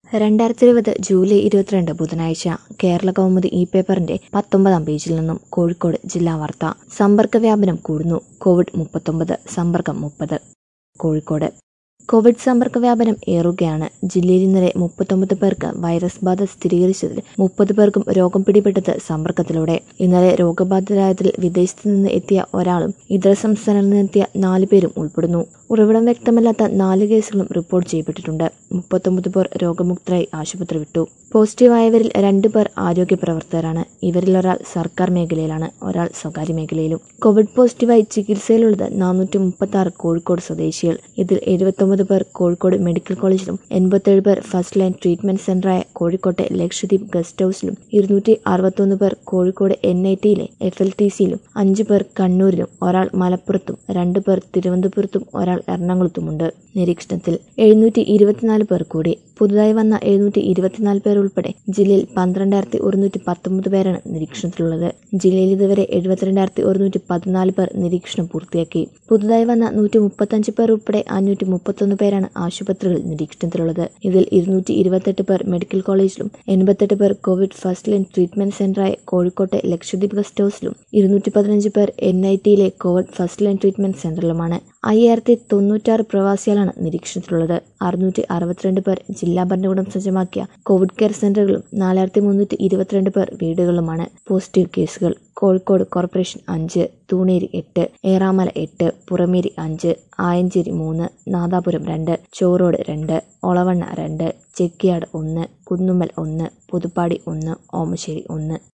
രണ്ടായിരത്തി ഇരുപത് ജൂലൈ ഇരുപത്തിരണ്ട് ബുധനാഴ്ച കേരള കൗമുദി ഇ പേപ്പറിന്റെ പത്തൊമ്പതാം പേജിൽ നിന്നും കോഴിക്കോട് ജില്ലാ വാർത്ത സമ്പർക്ക വ്യാപനം കൂടുന്നു കോവിഡ് മുപ്പത്തൊമ്പത് സമ്പർക്കം മുപ്പത് കോഴിക്കോട് കോവിഡ് സമ്പർക്ക വ്യാപനം ഏറുകയാണ് ജില്ലയിൽ ഇന്നലെ മുപ്പത്തൊമ്പത് പേർക്ക് വൈറസ് ബാധ സ്ഥിരീകരിച്ചതിൽ മുപ്പത് പേർക്കും രോഗം പിടിപെട്ടത് സമ്പർക്കത്തിലൂടെ ഇന്നലെ രോഗബാധിതരായതിൽ വിദേശത്ത് നിന്ന് എത്തിയ ഒരാളും ഇതര സംസ്ഥാനങ്ങളിൽ നിന്നെത്തിയ നാല് പേരും ഉൾപ്പെടുന്നു ഉറവിടം വ്യക്തമല്ലാത്ത നാല് കേസുകളും റിപ്പോർട്ട് ചെയ്യപ്പെട്ടിട്ടുണ്ട് മുപ്പത്തൊമ്പത് പേർ രോഗമുക്തരായി ആശുപത്രി വിട്ടു പോസിറ്റീവായവരിൽ രണ്ടു പേർ ആരോഗ്യ പ്രവർത്തകരാണ് ഇവരിൽ ഒരാൾ സർക്കാർ മേഖലയിലാണ് ഒരാൾ സ്വകാര്യ മേഖലയിലും കോവിഡ് പോസിറ്റീവായി ചികിത്സയിലുള്ളത് നാനൂറ്റി മുപ്പത്തി ആറ് കോഴിക്കോട് സ്വദേശികൾ ഇതിൽ എഴുപത്തൊമ്പത് പേർ കോഴിക്കോട് മെഡിക്കൽ കോളേജിലും എൺപത്തേഴ് പേർ ഫസ്റ്റ് ലൈൻ ട്രീറ്റ്മെന്റ് സെന്ററായ കോഴിക്കോട്ടെ ലക്ഷദ്വീപ് ഗസ്റ്റ് ഹൌസിലും ഇരുന്നൂറ്റി അറുപത്തൊന്ന് പേർ കോഴിക്കോട് എൻ ഐ ടിയിലെ എഫ് എൽ ടി സിയിലും അഞ്ചു പേർ കണ്ണൂരിലും ഒരാൾ മലപ്പുറത്തും രണ്ടു പേർ തിരുവനന്തപുരത്തും ഒരാൾ എറണാകുളത്തുമുണ്ട് നിരീക്ഷണത്തിൽ എഴുന്നൂറ്റി ഇരുപത്തിനാല് പേർ കൂടി പുതുതായി വന്ന എഴുന്നൂറ്റി ഇരുപത്തിനാല് പേർ ഉൾപ്പെടെ ജില്ലയിൽ പന്ത്രണ്ടായിരത്തി ഒരുന്നൂറ്റി പത്തൊമ്പത് പേരാണ് നിരീക്ഷണത്തിലുള്ളത് ജില്ലയിൽ ഇതുവരെ എഴുപത്തിരണ്ടായിരത്തി ഒരുന്നൂറ്റി പതിനാല് പേർ നിരീക്ഷണം പൂർത്തിയാക്കി പുതുതായി വന്ന നൂറ്റി മുപ്പത്തഞ്ച് പേർ ഉൾപ്പെടെ അഞ്ഞൂറ്റി മുപ്പത്തൊന്ന് പേരാണ് ആശുപത്രികളിൽ നിരീക്ഷണത്തിലുള്ളത് ഇതിൽ ഇരുന്നൂറ്റി ഇരുപത്തെട്ട് പേർ മെഡിക്കൽ കോളേജിലും എൺപത്തെട്ട് പേർ കോവിഡ് ഫസ്റ്റ് ലൈൻ ട്രീറ്റ്മെന്റ് സെന്ററായ കോഴിക്കോട്ടെ ലക്ഷദ്വീപ് ഗസ്റ്റ് ഹൌസിലും ഇരുന്നൂറ്റി പതിനഞ്ച് പേർ എൻ ഐ ടിയിലെ കോവിഡ് ഫസ്റ്റ് ലൈൻ ട്രീറ്റ്മെന്റ് സെന്ററിലുമാണ് അയ്യായിരത്തി തൊണ്ണൂറ്റാറ് പ്രവാസികളാണ് നിരീക്ഷണത്തിലുള്ളത് അറുന്നൂറ്റി അറുപത്തിരണ്ട് പേർ ജില്ലാ ഭരണകൂടം സജ്ജമാക്കിയ കോവിഡ് കെയർ സെന്ററുകളും നാലായിരത്തി മുന്നൂറ്റി ഇരുപത്തിരണ്ട് പേർ വീടുകളുമാണ് പോസിറ്റീവ് കേസുകൾ കോഴിക്കോട് കോർപ്പറേഷൻ അഞ്ച് തൂണേരി എട്ട് ഏറാമല എട്ട് പുറമേരി അഞ്ച് ആയഞ്ചേരി മൂന്ന് നാദാപുരം രണ്ട് ചോറോട് രണ്ട് ഒളവണ്ണ രണ്ട് ചെക്കിയാട് ഒന്ന് കുന്നുമ്മൽ ഒന്ന് പുതുപ്പാടി ഒന്ന് ഓമശ്ശേരി ഒന്ന്